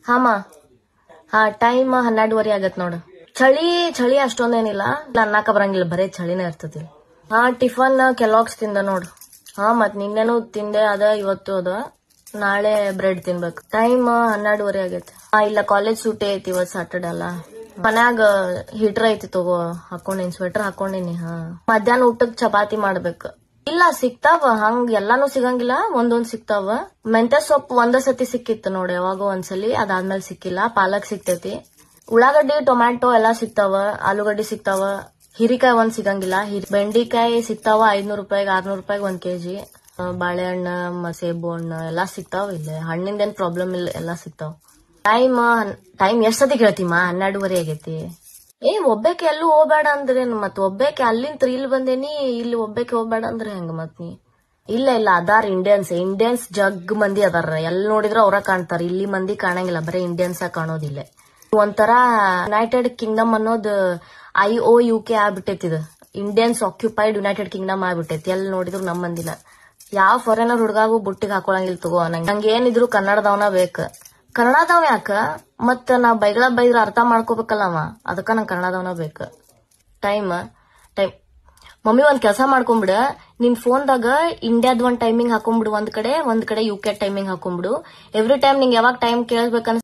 ಹಾಮ ಹಾ ಟೈಮ್ ಹನ್ನೆರಡುವರೆ ಆಗತ್ ನೋಡು ಚಳಿ ಚಳಿ ಅಷ್ಟೊಂದೇನಿಲ್ಲ ಅನ್ನಕ ಬರಂಗಿಲ್ಲ ಬರೇ ಚಳಿನೇ ಇರ್ತತಿ ಹಾ ಟಿಫನ್ ಕೆಲಾಕ್ಸ್ ತಿಂದ ನೋಡು ಹಾ ಮತ್ ನಿನ್ನೆನು ತಿಂದೆ ಅದ ಇವತ್ತು ಅದ ನಾಳೆ ಬ್ರೆಡ್ ತಿನ್ಬೇಕು ಟೈಮ್ ಹನ್ನೆರಡುವರೆ ಆಗೈತೆ ಹಾ ಇಲ್ಲ ಕಾಲೇಜ್ ಸೂಟಿ ಐತಿ ಇವತ್ ಸಾಟರ್ಡೆ ಅಲ್ಲ ಮನ್ಯಾಗ ಹೀಟರ್ ಐತಿ ತಗೋ ಹಾಕೊಂಡಿನಿ ಸ್ವೆಟರ್ ಹಾಕೊಂಡಿನಿ ಹಾ ಮಧ್ಯಾಹ್ನ ಊಟಕ್ ಚಪಾತಿ ಮಾಡ್ಬೇಕು ಇಲ್ಲ ಸಿಗ್ತಾವ ಹಂಗ ಎಲ್ಲಾನು ಸಿಗಂಗಿಲ್ಲ ಒಂದೊಂದ್ ಸಿಗ್ತಾವ ಮೆಂತ್ಯ ಸೊಪ್ಪು ಒಂದ ಸತಿ ಸಿಕ್ಕಿತ್ತು ನೋಡಿ ಯಾವಾಗೋ ಒಂದ್ಸಲಿ ಅದಾದ್ಮೇಲೆ ಸಿಕ್ಕಿಲ್ಲ ಪಾಲಕ್ ಸಿಗ್ತೈತಿ ಉಳ್ಳಾಗಡ್ಡಿ ಟೊಮ್ಯಾಟೊ ಎಲ್ಲಾ ಸಿಗ್ತಾವ ಆಲೂಗಡ್ಡಿ ಸಿಗ್ತಾವ ಹಿರಿಕಾಯಿ ಒಂದ್ ಸಿಗಂಗಿಲ್ಲ ಹಿರಿ- ಬೆಂಡಿಕಾಯಿ ಸಿಗ್ತಾವ ಐದ್ನೂರ್ ರೂಪಾಯಿಗೆ ಆರ್ನೂರ್ ರೂಪಾಯಿಗೆ ಒಂದ್ ಕೆಜಿ ಆ, ಬಾಳೆಹಣ್ಣು ಮ- ಸೇಬು ಹಣ್ಣು ಎಲ್ಲಾ ಸಿಗ್ತಾವ ಇಲ್ಲಿ ಹಣ್ಣಿಂದೇನ್ ಪ್ರಾಬ್ಲಮ್ ಇಲ್ಲ ಎಲ್ಲಾ ಸಿಗ್ತಾವ ಟೈಮ್ ಟೈಮ್ ಎಷ್ಟ್ ಸತಿ ಕೇಳ್ತೀಮ ಹನ್ನೆರಡುವರೆ ಆಗೈತಿ ಏ ಒಬ್ಬೇಕೆ ಎಲ್ಲೂ ಹೋಗ್ಬೇಡ ಅಂದ್ರೆ ಮತ್ ಒಬ್ಬೇಕೆ ಅಲ್ಲಿಂದ ಇಲ್ಲಿ ಬಂದೇನಿ ಇಲ್ಲಿ ಒಬ್ಬೇಕೆ ಹೋಗ್ಬೇಡ ಅಂದ್ರೆ ಹೆಂಗ ಮತ್ ನೀ ಇಲ್ಲ ಇಲ್ಲ ಅದಾರ ಇಂಡಿಯನ್ಸ್ ಇಂಡಿಯನ್ಸ್ ಜಗ್ ಮಂದಿ ಅದಾರ ಎಲ್ ನೋಡಿದ್ರು ಅವ್ರ ಕಾಣ್ತಾರ ಇಲ್ಲಿ ಮಂದಿ ಕಾಣಂಗಿಲ್ಲ ಬರೀ ಇಂಡಿಯನ್ಸ್ ಕಾಣೋದಿಲ್ಲ ಒಂಥರ ಯುನೈಟೆಡ್ ಕಿಂಗ್ಡಮ್ ಅನ್ನೋದು ಐ ಓ ಯು ಕೆ ಆಗ್ಬಿಟ್ಟೈತಿ ಇದು ಇಂಡಿಯನ್ಸ್ ಆಕ್ಯುಪೈಡ್ ಯುನೈಟೆಡ್ ಕಿಂಗ್ಡಮ್ ಆಗ್ಬಿಟ್ಟೈತಿ ಎಲ್ಲಿ ನೋಡಿದ್ರು ನಮ್ ಮಂದಿನ ಯಾವ ಫಾರಿನರ್ ಹುಡುಗಾಗೂ ಬುಟ್ಟಿಗೆ ಹಾಕೊಳಂಗಿಲ್ಲ ತಗೋ ನಂಗೆ ನಂಗೆ ಏನಿದ್ರು ಕನ್ನಡದವನ ಬೇಕ ಕನ್ನಡದವ ಯಾಕ ಮತ್ತ ನಾ ಬೈಗಳ ಬೈದ್ರ ಅರ್ಥ ಮಾಡ್ಕೋಬೇಕಲ್ಲ ಅವ ಅದಕ್ಕ ನಂಗೆ ಕನ್ನಡದವನ ಬೇಕ ಟೈಮ್ ಟೈಮ್ ಮಮ್ಮಿ ಒಂದ್ ಕೆಲಸ ಮಾಡ್ಕೊಂಬಿಡ ನಿನ್ ಫೋನ್ದಾಗ ಇಂಡಿಯಾದ ಒಂದ್ ಟೈಮಿಂಗ್ ಹಾಕೊಂಡ್ಬಿಡು ಒಂದ್ ಕಡೆ ಒಂದ್ ಕಡೆ ಯು ಕೆ ಟೈಮಿಂಗ್ ಹಾಕೊಂಡ್ಬಿಡು ಎವ್ರಿ ಟೈಮ್ ನಿಂಗೆ ಯಾವಾಗ ಟೈಮ್ ಕೇಳ್ಬೇಕನ್ಸ್